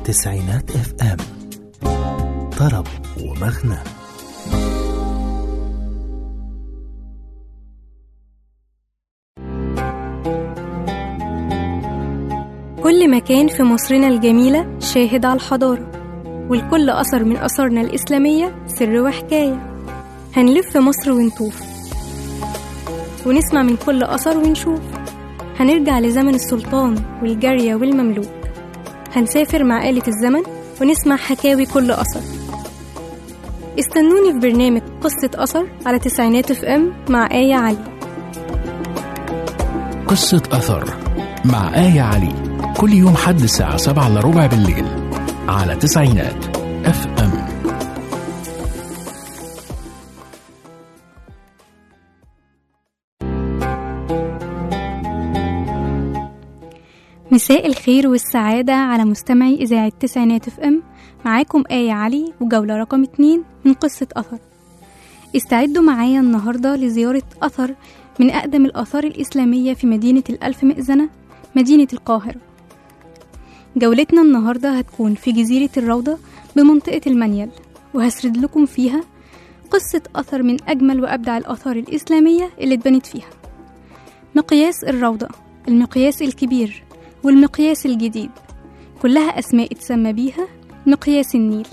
تسعينات اف ام طرب ومغنى كل مكان في مصرنا الجميلة شاهد على الحضارة والكل أثر من أثارنا الإسلامية سر وحكاية هنلف مصر ونطوف ونسمع من كل أثر ونشوف هنرجع لزمن السلطان والجارية والمملوك هنسافر مع آلة الزمن ونسمع حكاوي كل أثر استنوني في برنامج قصة أثر على تسعينات اف ام مع آية علي قصة أثر مع آية علي كل يوم حد الساعة سبعة إلا ربع بالليل على تسعينات اف ام مساء الخير والسعادة على مستمعي إذاعة تسعينات اف ام معاكم آية علي وجولة رقم اتنين من قصة أثر استعدوا معايا النهاردة لزيارة أثر من أقدم الآثار الإسلامية في مدينة الألف مئذنة مدينة القاهرة جولتنا النهاردة هتكون في جزيرة الروضة بمنطقة المنيل وهسرد لكم فيها قصة أثر من أجمل وأبدع الآثار الإسلامية اللي اتبنت فيها مقياس الروضة المقياس الكبير والمقياس الجديد كلها أسماء اتسمى بيها مقياس النيل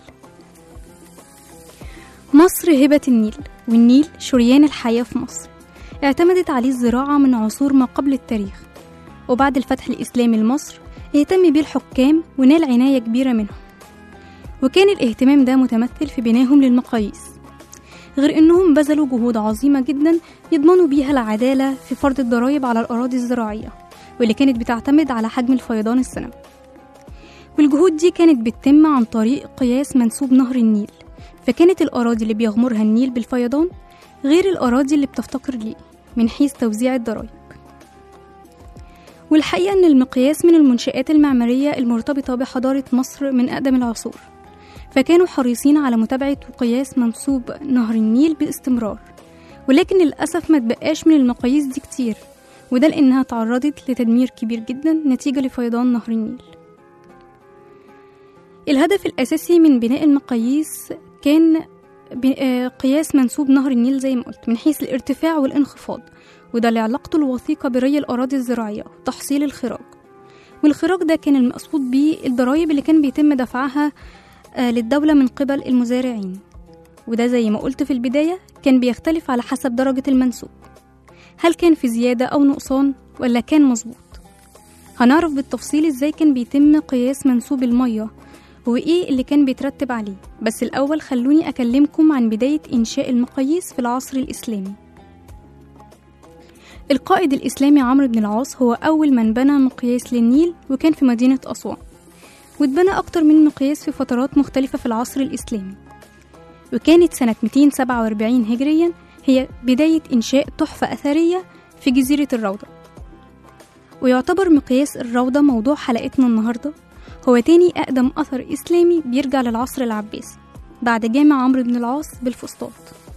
مصر هبة النيل والنيل شريان الحياة في مصر اعتمدت عليه الزراعة من عصور ما قبل التاريخ وبعد الفتح الإسلامي لمصر اهتم بيه الحكام ونال عناية كبيرة منهم وكان الاهتمام ده متمثل في بنائهم للمقاييس غير انهم بذلوا جهود عظيمة جدا يضمنوا بيها العدالة في فرض الضرائب على الأراضي الزراعية واللي كانت بتعتمد على حجم الفيضان السنوي والجهود دي كانت بتتم عن طريق قياس منسوب نهر النيل فكانت الأراضي اللي بيغمرها النيل بالفيضان غير الأراضي اللي بتفتقر ليه من حيث توزيع الضرائب والحقيقة أن المقياس من المنشآت المعمارية المرتبطة بحضارة مصر من أقدم العصور فكانوا حريصين على متابعة وقياس منسوب نهر النيل باستمرار ولكن للأسف ما تبقاش من المقاييس دي كتير وده لأنها تعرضت لتدمير كبير جدا نتيجة لفيضان نهر النيل الهدف الأساسي من بناء المقاييس كان قياس منسوب نهر النيل زي ما قلت من حيث الارتفاع والانخفاض وده لعلاقته الوثيقة بري الأراضي الزراعية تحصيل الخراج والخراج ده كان المقصود بيه الضرايب اللي كان بيتم دفعها للدولة من قبل المزارعين وده زي ما قلت في البداية كان بيختلف على حسب درجة المنسوب هل كان في زيادة أو نقصان ولا كان مظبوط هنعرف بالتفصيل ازاي كان بيتم قياس منسوب المية وإيه اللي كان بيترتب عليه بس الأول خلوني أكلمكم عن بداية إنشاء المقاييس في العصر الإسلامي القائد الإسلامي عمرو بن العاص هو أول من بنى مقياس للنيل وكان في مدينة أسوان واتبنى أكتر من مقياس في فترات مختلفة في العصر الإسلامي وكانت سنة 247 هجريا هي بداية إنشاء تحفة أثرية في جزيرة الروضة ويعتبر مقياس الروضة موضوع حلقتنا النهاردة هو تاني أقدم أثر إسلامي بيرجع للعصر العباسي بعد جامع عمرو بن العاص بالفسطاط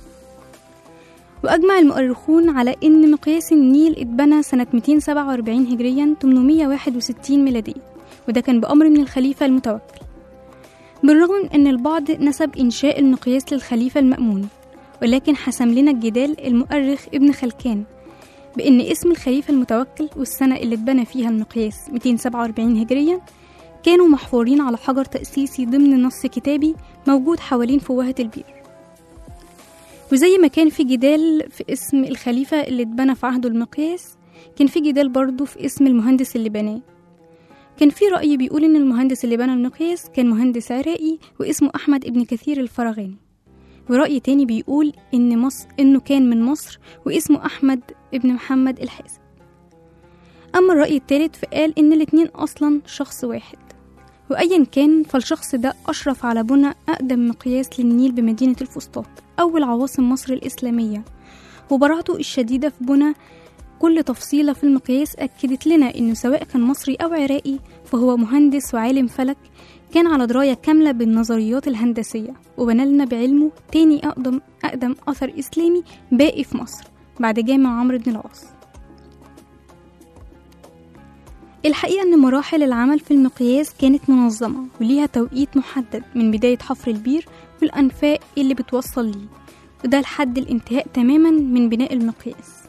وأجمع المؤرخون على إن مقياس النيل اتبنى سنة 247 هجريا 861 ميلادية وده كان بأمر من الخليفة المتوكل بالرغم من أن البعض نسب إنشاء المقياس للخليفة المأمون ولكن حسم لنا الجدال المؤرخ ابن خلكان بأن اسم الخليفة المتوكل والسنة اللي اتبنى فيها المقياس 247 هجريا كانوا محفورين على حجر تأسيسي ضمن نص كتابي موجود حوالين فوهة البير وزي ما كان في جدال في اسم الخليفة اللي اتبنى في عهده المقياس كان في جدال برضه في اسم المهندس اللي بناه كان في رأي بيقول إن المهندس اللي بنى المقياس كان مهندس عراقي واسمه أحمد ابن كثير الفرغاني ورأي تاني بيقول إن مصر إنه كان من مصر واسمه أحمد ابن محمد الحاسب أما الرأي التالت فقال إن الاتنين أصلا شخص واحد وأيا كان فالشخص ده أشرف على بناء أقدم مقياس للنيل بمدينة الفسطاط أول عواصم مصر الإسلامية وبراعته الشديدة في بناء كل تفصيلة في المقياس أكدت لنا إنه سواء كان مصري أو عراقي فهو مهندس وعالم فلك كان على دراية كاملة بالنظريات الهندسية وبنى لنا بعلمه تاني أقدم أقدم أثر إسلامي باقي في مصر بعد جامع عمرو بن العاص الحقيقة أن مراحل العمل في المقياس كانت منظمة وليها توقيت محدد من بداية حفر البير والأنفاق اللي بتوصل ليه وده لحد الانتهاء تماما من بناء المقياس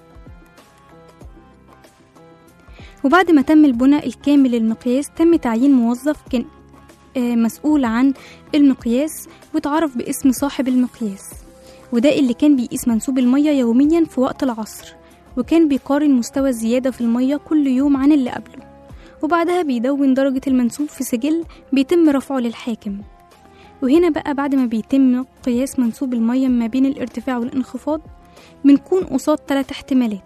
وبعد ما تم البناء الكامل للمقياس تم تعيين موظف كان آه، مسؤول عن المقياس وتعرف باسم صاحب المقياس وده اللي كان بيقيس منسوب المية يوميا في وقت العصر وكان بيقارن مستوى الزيادة في المية كل يوم عن اللي قبله وبعدها بيدون درجة المنسوب في سجل بيتم رفعه للحاكم وهنا بقى بعد ما بيتم قياس منسوب المية ما بين الارتفاع والانخفاض بنكون قصاد ثلاث احتمالات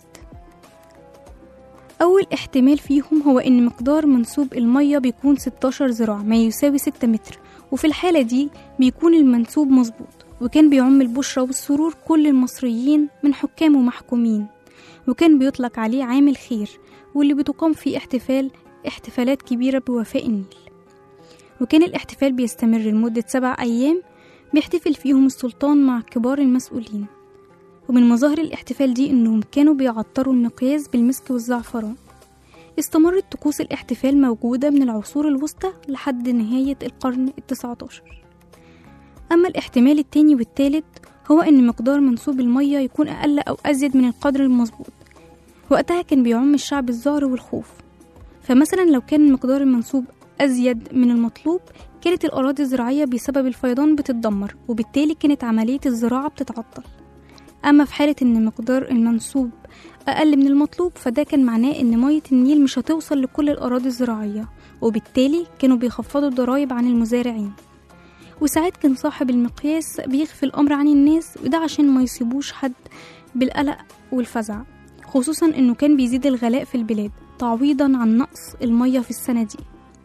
أول احتمال فيهم هو إن مقدار منسوب المية بيكون 16 ذراع ما يساوي 6 متر وفي الحالة دي بيكون المنسوب مظبوط وكان بيعم البشرى والسرور كل المصريين من حكام ومحكومين وكان بيطلق عليه عام الخير واللي بتقام فيه احتفال احتفالات كبيرة بوفاء النيل وكان الاحتفال بيستمر لمدة سبع أيام بيحتفل فيهم السلطان مع كبار المسؤولين ومن مظاهر الاحتفال دي إنهم كانوا بيعطروا المقياس بالمسك والزعفران استمرت طقوس الاحتفال موجودة من العصور الوسطى لحد نهاية القرن التسعة عشر أما الاحتمال التاني والتالت هو إن مقدار منسوب المية يكون أقل أو أزيد من القدر المظبوط وقتها كان بيعم الشعب الذعر والخوف فمثلا لو كان مقدار المنسوب أزيد من المطلوب كانت الأراضي الزراعية بسبب الفيضان بتتدمر وبالتالي كانت عملية الزراعة بتتعطل أما في حالة إن مقدار المنسوب أقل من المطلوب فده كان معناه إن مية النيل مش هتوصل لكل الأراضي الزراعية وبالتالي كانوا بيخفضوا الضرايب عن المزارعين وساعات كان صاحب المقياس بيخفي الأمر عن الناس وده عشان ما يصيبوش حد بالقلق والفزع خصوصا إنه كان بيزيد الغلاء في البلاد تعويضا عن نقص المية في السنة دي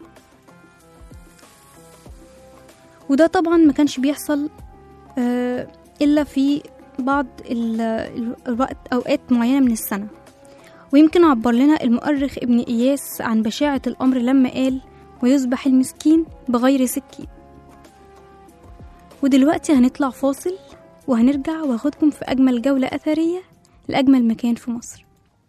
وده طبعا ما كانش بيحصل آه، إلا في بعض ال- ال- الوقت أوقات معينة من السنة ويمكن عبر لنا المؤرخ ابن إياس عن بشاعة الأمر لما قال ويذبح المسكين بغير سكين ودلوقتي هنطلع فاصل وهنرجع واخدكم في أجمل جولة أثرية لأجمل مكان في مصر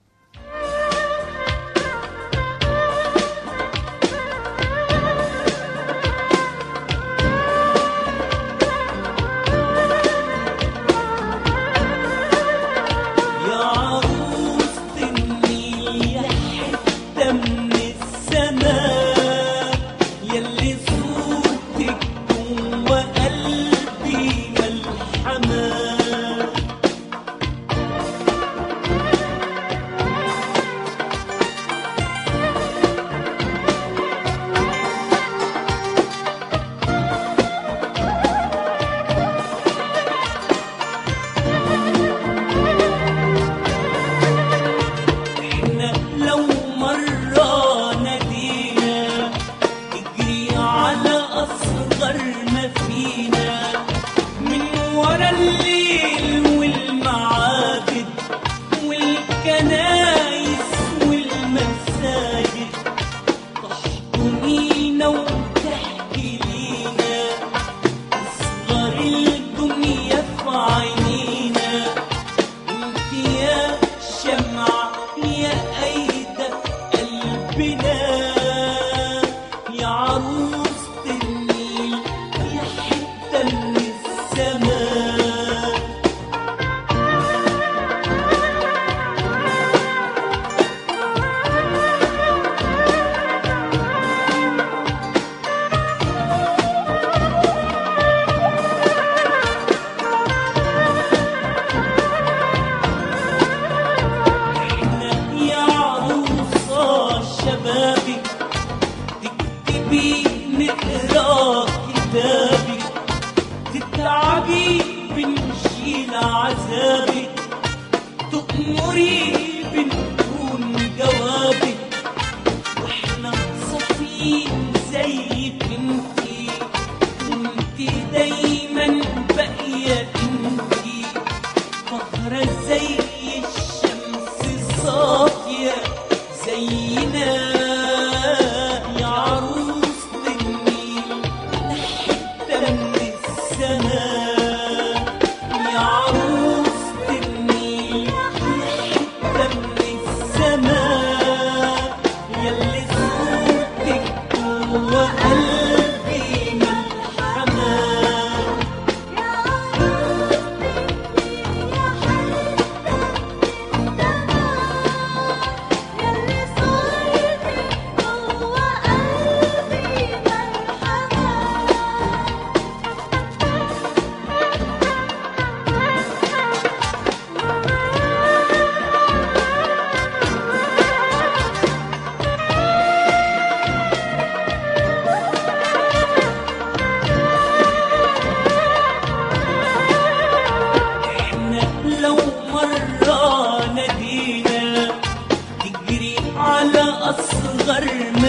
يا عروسة النيل يا حتة من السماء يلي صوتك جوا قلبي ملحمة احنا لو مرة نادينا اجري على أصغر ما فينا من ورا الليل والمعابد والكنايس والمساجد تحضنينا وتحكي لينا اصغر الدنيا في عينينا انت يا شمعة يا أيدة قلبنا يا عروسة النيل يا حتة من السماء احنا يا عروسة شبابك تكتبي نقرا كتابك تتعبي بنشيل عذابك تأمري بنكون جوابك واحنا صافيين زيك انتي وانتي دايما باقية انتي فخرة زي الشمس صافية زينا يا عروسة النيل حتة من السماء يا عروسة النيل حتة من السماء يلي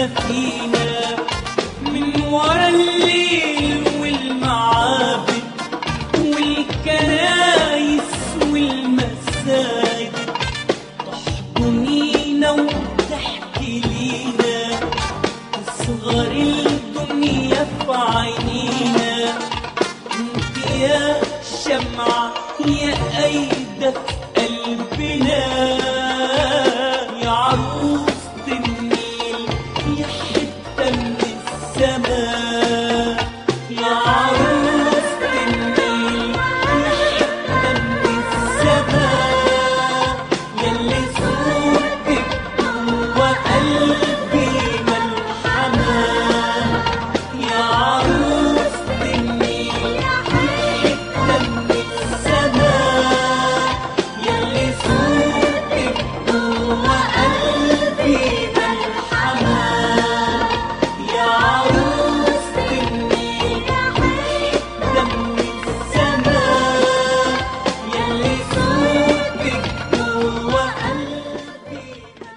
فينا من ورا الليل والمعابد والكنايس والمساجد تحضنينا وتحكي لينا تصغر الدنيا في عينينا انت يا شمعة يا أيدة في قلبنا يا عروسة النيل يا حتة من السماء يا عروسة النيل يا حتة من السماء يلي صورتك جوا قلبي ملحمة يا عروسة النيل حتة من السماء يلي صورتك جوا قلبي ملحمة يا عروسة النيل حتة من السماء يلي صورتك جوا قلبي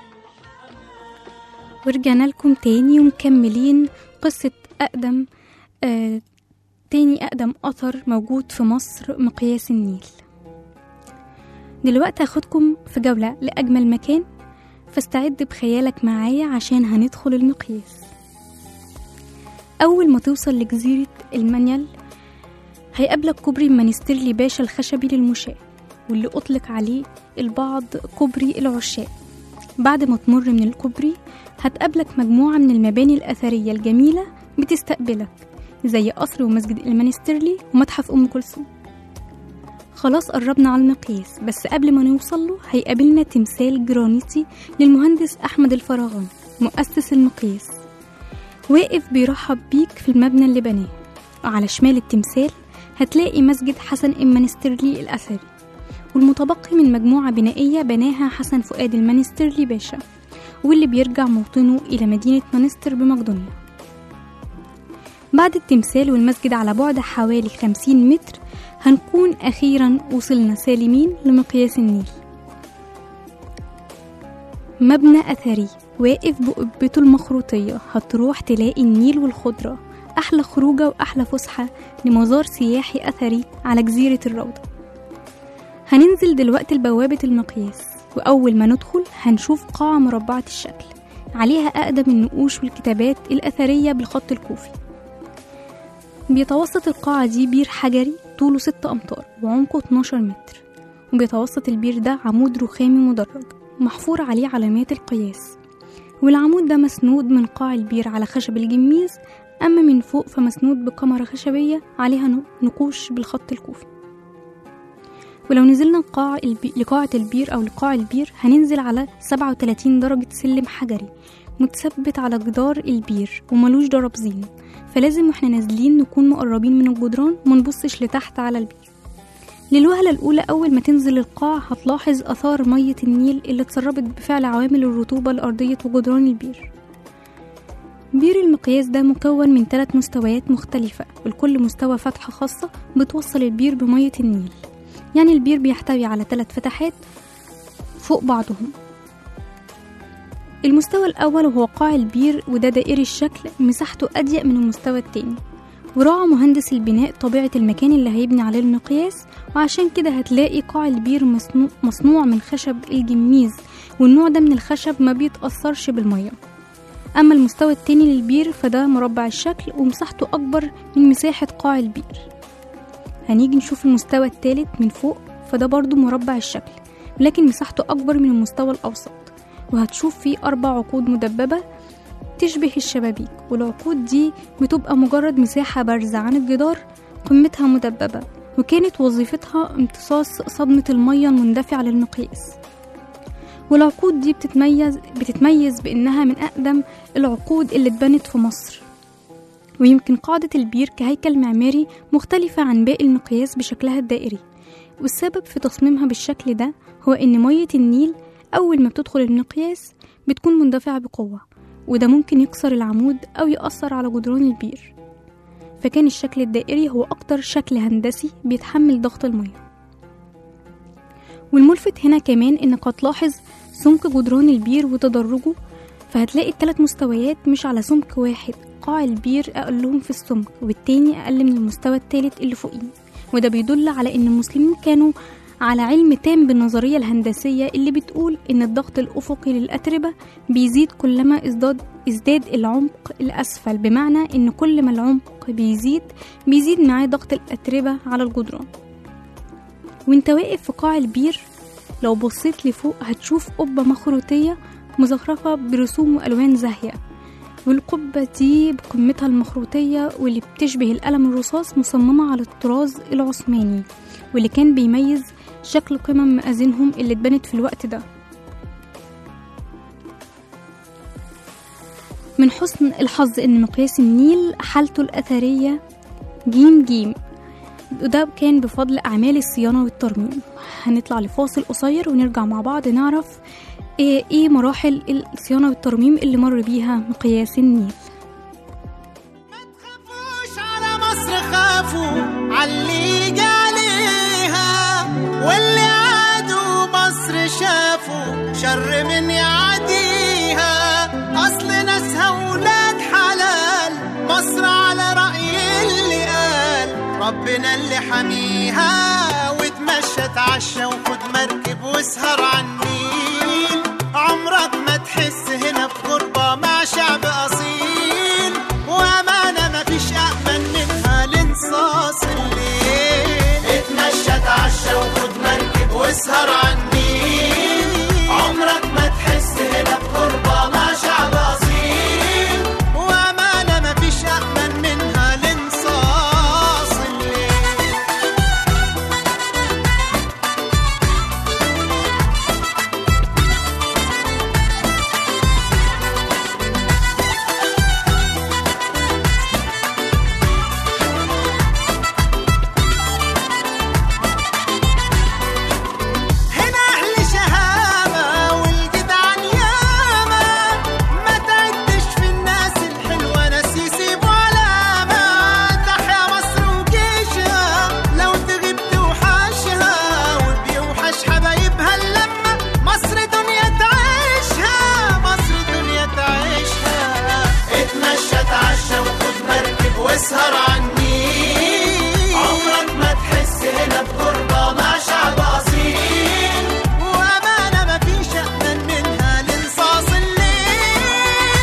ورجعنا لكم تاني ومكملين قصة أقدم آه تاني أقدم أثر موجود في مصر مقياس النيل دلوقتي هاخدكم في جولة لأجمل مكان فاستعد بخيالك معايا عشان هندخل المقياس أول ما توصل لجزيرة المنيل هيقابلك كوبري مانستيرلي باشا الخشبي للمشاة واللي أطلق عليه البعض كوبري العشاق بعد ما تمر من الكوبري هتقابلك مجموعة من المباني الأثرية الجميلة بتستقبلك زي قصر ومسجد المانستيرلي ومتحف أم كلثوم خلاص قربنا على المقياس بس قبل ما نوصل له هيقابلنا تمثال جرانيتي للمهندس أحمد الفراغاني مؤسس المقياس واقف بيرحب بيك في المبنى اللي بناه وعلى شمال التمثال هتلاقي مسجد حسن المانستيرلي الأثري والمتبقي من مجموعة بنائية بناها حسن فؤاد المانستيرلي باشا واللي بيرجع موطنه إلى مدينة مانستر بمقدونيا بعد التمثال والمسجد على بعد حوالي 50 متر هنكون أخيرا وصلنا سالمين لمقياس النيل مبنى أثري واقف بقبته المخروطية هتروح تلاقي النيل والخضرة أحلى خروجة وأحلى فسحة لمزار سياحي أثري على جزيرة الروضة هننزل دلوقتي لبوابة المقياس وأول ما ندخل هنشوف قاعة مربعة الشكل عليها أقدم النقوش والكتابات الأثرية بالخط الكوفي بيتوسط القاعة دي بير حجري طوله 6 أمتار وعمقه 12 متر وبيتوسط البير ده عمود رخامي مدرج محفور عليه علامات القياس والعمود ده مسنود من قاع البير على خشب الجميز أما من فوق فمسنود بكاميرا خشبية عليها نقوش بالخط الكوفي ولو نزلنا قاع البي... لقاعة البير أو لقاع البير هننزل على 37 درجة سلم حجري متثبت على جدار البير وملوش درابزين فلازم واحنا نازلين نكون مقربين من الجدران ومنبصش لتحت على البير للوهلة الأولى أول ما تنزل القاع هتلاحظ آثار مية النيل اللي اتسربت بفعل عوامل الرطوبة لأرضية وجدران البير بير المقياس ده مكون من ثلاث مستويات مختلفة ولكل مستوى فتحة خاصة بتوصل البير بمية النيل يعني البير بيحتوي على ثلاث فتحات فوق بعضهم المستوى الأول هو قاع البير وده دائري الشكل مساحته أضيق من المستوى التاني وراعى مهندس البناء طبيعة المكان اللي هيبني عليه المقياس وعشان كده هتلاقي قاع البير مصنوع, مصنوع من خشب الجميز والنوع ده من الخشب ما بيتأثرش بالمية أما المستوى التاني للبير فده مربع الشكل ومساحته أكبر من مساحة قاع البير هنيجي نشوف المستوى التالت من فوق فده برضو مربع الشكل لكن مساحته أكبر من المستوى الأوسط وهتشوف فيه أربع عقود مدببة تشبه الشبابيك والعقود دي بتبقى مجرد مساحة بارزة عن الجدار قمتها مدببة وكانت وظيفتها امتصاص صدمة المية المندفعة للمقياس والعقود دي بتتميز بتتميز بإنها من أقدم العقود اللي اتبنت في مصر ويمكن قاعدة البير كهيكل معماري مختلفة عن باقي المقياس بشكلها الدائري والسبب في تصميمها بالشكل ده هو إن مية النيل أول ما بتدخل المقياس بتكون مندفعة بقوة وده ممكن يكسر العمود أو يأثر على جدران البير فكان الشكل الدائري هو أكتر شكل هندسي بيتحمل ضغط المية والملفت هنا كمان إنك هتلاحظ سمك جدران البير وتدرجه فهتلاقي التلات مستويات مش على سمك واحد قاع البير أقلهم في السمك والتاني أقل من المستوى التالت اللي فوقيه وده بيدل على إن المسلمين كانوا على علم تام بالنظرية الهندسية اللي بتقول إن الضغط الأفقي للأتربة بيزيد كلما ازداد ازداد العمق الأسفل بمعنى إن كل ما العمق بيزيد بيزيد معاه ضغط الأتربة على الجدران وانت واقف في قاع البير لو بصيت لفوق هتشوف قبة مخروطية مزخرفة برسوم وألوان زاهية والقبة دي بقمتها المخروطية واللي بتشبه القلم الرصاص مصممة على الطراز العثماني واللي كان بيميز شكل قمم مآذنهم اللي اتبنت في الوقت ده من حسن الحظ إن مقياس النيل حالته الأثرية جيم جيم وده كان بفضل أعمال الصيانة والترميم هنطلع لفاصل قصير ونرجع مع بعض نعرف إيه, إيه مراحل الصيانة والترميم اللي مر بيها مقياس النيل خافوش على مصر خافوا عاللي جه عليها واللي عادوا مصر شافوا شر من يعديها اصل ناسها ولاد حلال مصر على رأي اللي قال ربنا اللي حميها وتمشى اتعشى وخد مركب واسهر على النيل عمرك ما تحس هنا بغربة مع شعب أصيل وأمانة مفيش أأمن منها لانصاص الليل اتمشى اتعشى وخد مركب واسهر على النيل عمرك ما تحس هنا بغربة مع شعب أصيل وأمانة مفيش أأمن منها لانصاص الليل هنا أهل شهامة والجدعان ياما ما تعدش في الناس الحلوة ناس يسيبوا علامة تحيا مصر وجيشها لو تغيب توحشها وبيوحش حبايبها اللمة مصر دنيا تعيشها مصر دنيا تعيشها اتمشى اتعشى وخد مركب واسهر على النيل عمرك ما تحس هنا بغربة مع شعب أصيل وأمانة مفيش أأمن منها لانصاص الليل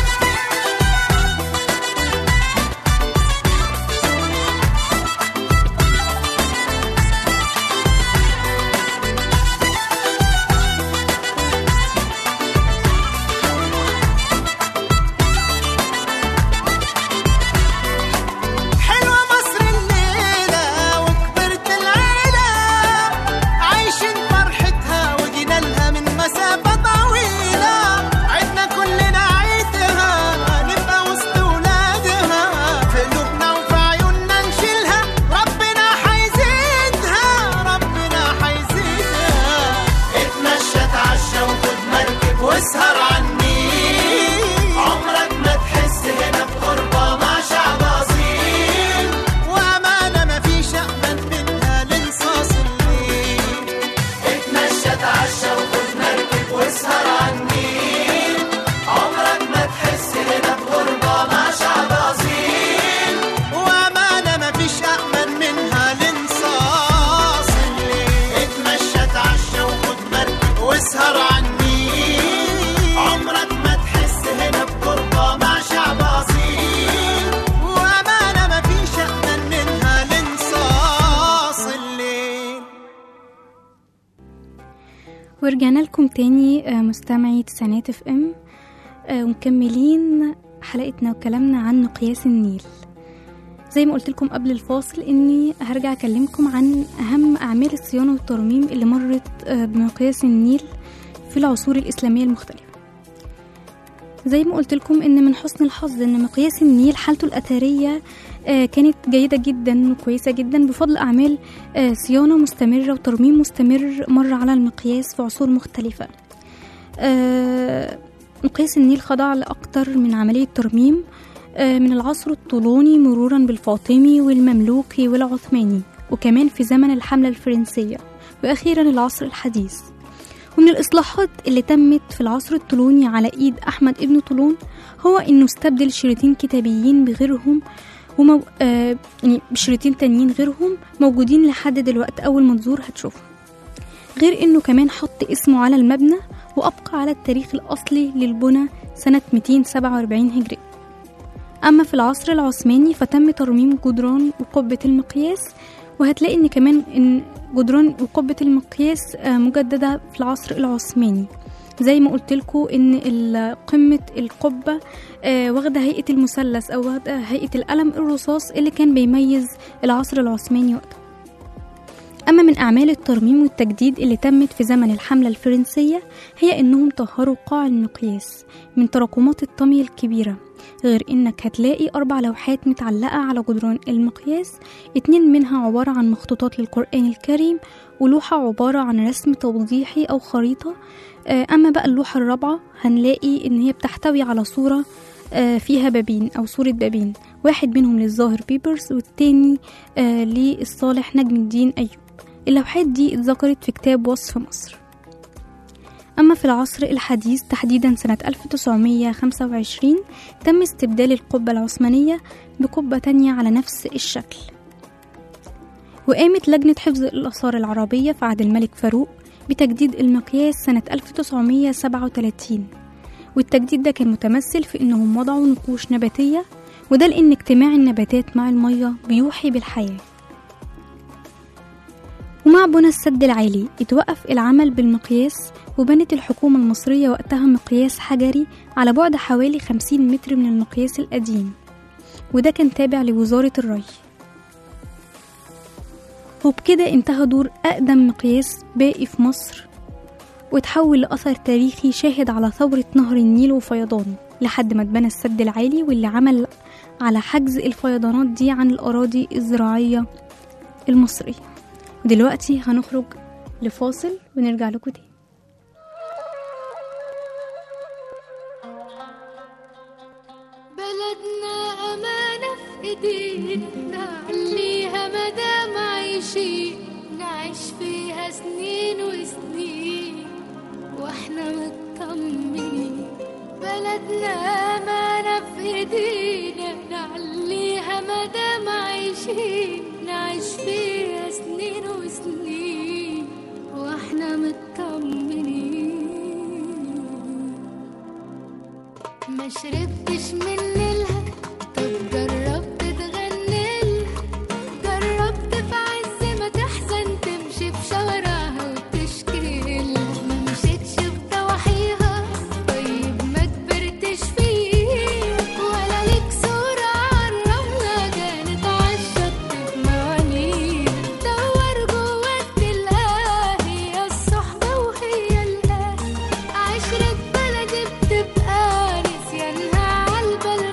حلوة مصر الليلة وكبرت العيلة عايشين فرحتها وجينا لها من مسافة طويلة عدنا كلنا عيدها نبقى وسط ولادها في قلوبنا وفي عيوننا نشيلها ربنا حيزيدها ربنا حيزيدها اتمشى اتعشى وخد مركب واسهر على النيل عمرك ما تحس هنا بغربة مع شعب أصيل وأمانة مفيش أأمن منها لانصاص الليل اتمشى اتعشى وخد مركب واسهر على النيل عمرك ما تحس هنا بغربة مع شعب أصيل وأمانة مفيش أأمن منها لانصاص الليل اتمشى اتعشى وخد مركب واسهر على النيل عمرك ما تحس هنا بغربة مع شعب أصيل وأمانة مفيش أأمن منها لانصاص الليل ورجعنا لكم تاني آه، مستمعي تسعينات اف ام آه، ومكملين حلقتنا وكلامنا عن مقياس النيل زي ما قلت لكم قبل الفاصل اني هرجع اكلمكم عن اهم اعمال الصيانه والترميم اللي مرت آه، بمقياس النيل في العصور الاسلاميه المختلفه زي ما قلت لكم ان من حسن الحظ ان مقياس النيل حالته الاثريه آه، كانت جيده جدا وكويسه جدا بفضل اعمال آه، صيانه مستمره وترميم مستمر مر على المقياس في عصور مختلفه آه، مقياس النيل خضع لأكتر من عملية ترميم آه، من العصر الطولوني مرورا بالفاطمي والمملوكي والعثماني وكمان في زمن الحملة الفرنسية وأخيرا العصر الحديث ومن الإصلاحات اللي تمت في العصر الطولوني على إيد أحمد ابن طولون هو إنه استبدل شريطين كتابيين بغيرهم ومو... آه يعني بشريطين تانيين غيرهم موجودين لحد دلوقتي أول ما تزور هتشوفهم غير إنه كمان حط اسمه على المبنى وأبقى على التاريخ الأصلي للبنى سنة 247 هجري أما في العصر العثماني فتم ترميم جدران وقبة المقياس وهتلاقي إن كمان إن جدران وقبة المقياس آه، مجددة في العصر العثماني زي ما قلت لكم ان ال- قمة القبة آه، واخدة هيئة المثلث او واخدة هيئة القلم الرصاص اللي كان بيميز العصر العثماني وقتها أما من أعمال الترميم والتجديد اللي تمت في زمن الحملة الفرنسية هي إنهم طهروا قاع المقياس من تراكمات الطمي الكبيرة غير إنك هتلاقي أربع لوحات متعلقة على جدران المقياس اتنين منها عبارة عن مخطوطات للقرآن الكريم ولوحة عبارة عن رسم توضيحي أو خريطة آه، أما بقى اللوحة الرابعة هنلاقي إن هي بتحتوي على صورة آه، فيها بابين أو صورة بابين واحد منهم للظاهر بيبرز والتاني آه، للصالح نجم الدين أيوب اللوحات دي اتذكرت في كتاب وصف مصر أما في العصر الحديث تحديدا سنة 1925 تم استبدال القبة العثمانية بقبة تانية على نفس الشكل وقامت لجنة حفظ الآثار العربية في عهد الملك فاروق بتجديد المقياس سنة 1937 والتجديد ده كان متمثل في إنهم وضعوا نقوش نباتية وده لأن اجتماع النباتات مع المية بيوحي بالحياة ومع بنى السد العالي اتوقف العمل بالمقياس وبنت الحكومة المصرية وقتها مقياس حجري على بعد حوالي 50 متر من المقياس القديم وده كان تابع لوزارة الري وبكده انتهى دور أقدم مقياس باقي في مصر وتحول لأثر تاريخي شاهد على ثورة نهر النيل وفيضانه لحد ما اتبنى السد العالي واللي عمل على حجز الفيضانات دي عن الأراضي الزراعية المصرية ودلوقتي هنخرج لفاصل ونرجع لكم تاني بلدنا أمانة في إيدينا نعليها مدام عايشين نعيش فيها سنين وسنين واحنا مطمنين بلدنا أمانة في إيدينا نعليها مدام عايشين نعيش فيها سنين وسنين واحنا مطمنين ما شربتش من نيلها طب جربت تغني لها جربت في عز ما تحزن تمشي في شوارعها وتشكي لها ما مشيتش في ضواحيها طيب ما كبرتش فيه ولا ليك صورة عالرملة كانت عالشط في معانيها دور جواك تلقاها هي الصحبة وهي الأهل عشرة بلدي بتبقى نسيانها عالبال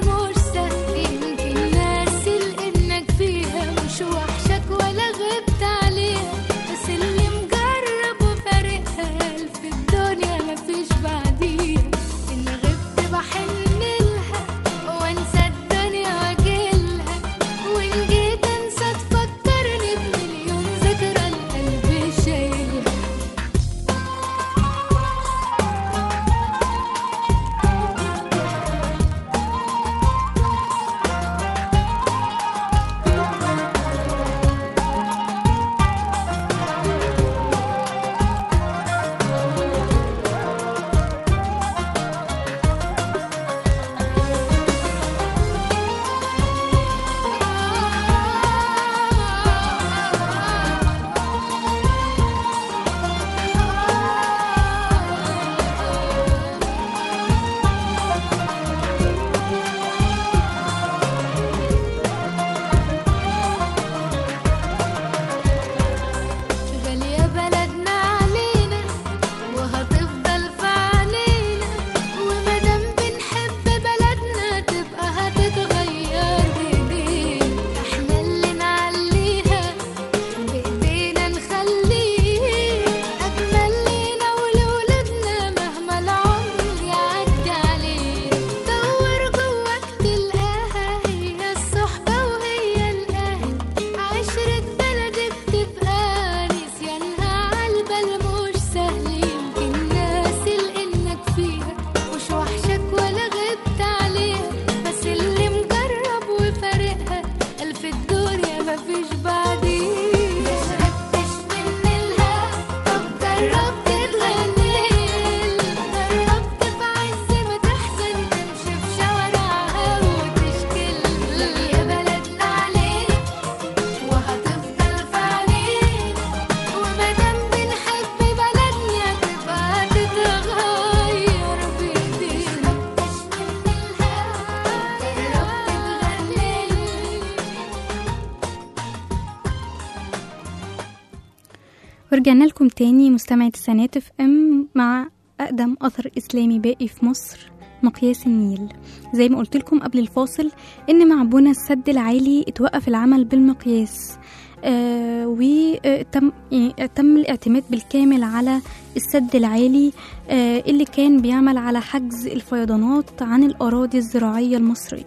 ورجعنا لكم تاني مستمعة السنات اف ام مع أقدم أثر إسلامي باقي في مصر مقياس النيل زي ما قلت لكم قبل الفاصل إن مع بنى السد العالي اتوقف العمل بالمقياس آه وتم يعني تم الاعتماد بالكامل على السد العالي آه اللي كان بيعمل على حجز الفيضانات عن الأراضي الزراعية المصرية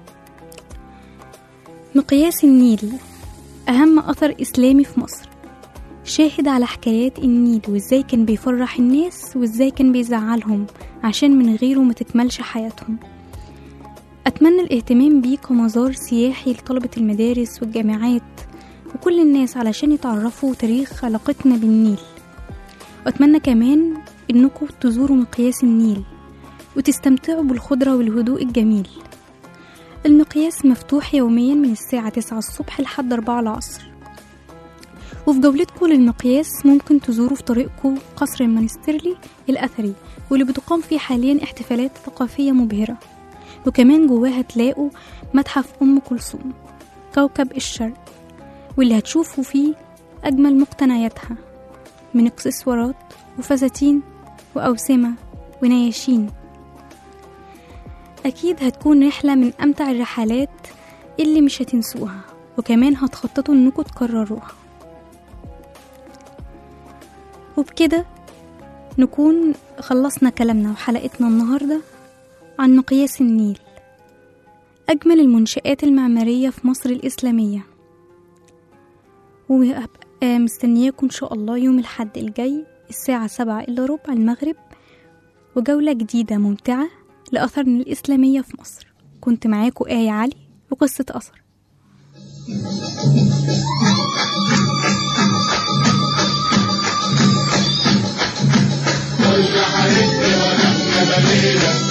مقياس النيل أهم أثر إسلامي في مصر شاهد على حكايات النيل وإزاي كان بيفرح الناس وإزاي كان بيزعلهم عشان من غيره ما تكملش حياتهم أتمنى الاهتمام بيه كمزار سياحي لطلبة المدارس والجامعات وكل الناس علشان يتعرفوا تاريخ علاقتنا بالنيل وأتمنى كمان إنكم تزوروا مقياس النيل وتستمتعوا بالخضرة والهدوء الجميل المقياس مفتوح يوميا من الساعة 9 الصبح لحد 4 العصر وفي جولتكم للمقياس ممكن تزوروا في طريقكم قصر المنسترلي الأثري واللي بتقام فيه حاليا احتفالات ثقافية مبهرة وكمان جواها تلاقوا متحف أم كلثوم كوكب الشرق واللي هتشوفوا فيه أجمل مقتنياتها من اكسسوارات وفساتين وأوسمة ونياشين أكيد هتكون رحلة من أمتع الرحلات اللي مش هتنسوها وكمان هتخططوا إنكم تكرروها وبكده نكون خلصنا كلامنا وحلقتنا النهاردة عن مقياس النيل أجمل المنشآت المعمارية في مصر الإسلامية وهبقى مستنياكم إن شاء الله يوم الحد الجاي الساعة سبعة إلا ربع المغرب وجولة جديدة ممتعة لأثرنا الإسلامية في مصر كنت معاكم آية علي وقصة أثر كل حبيبتي ونحن بليلة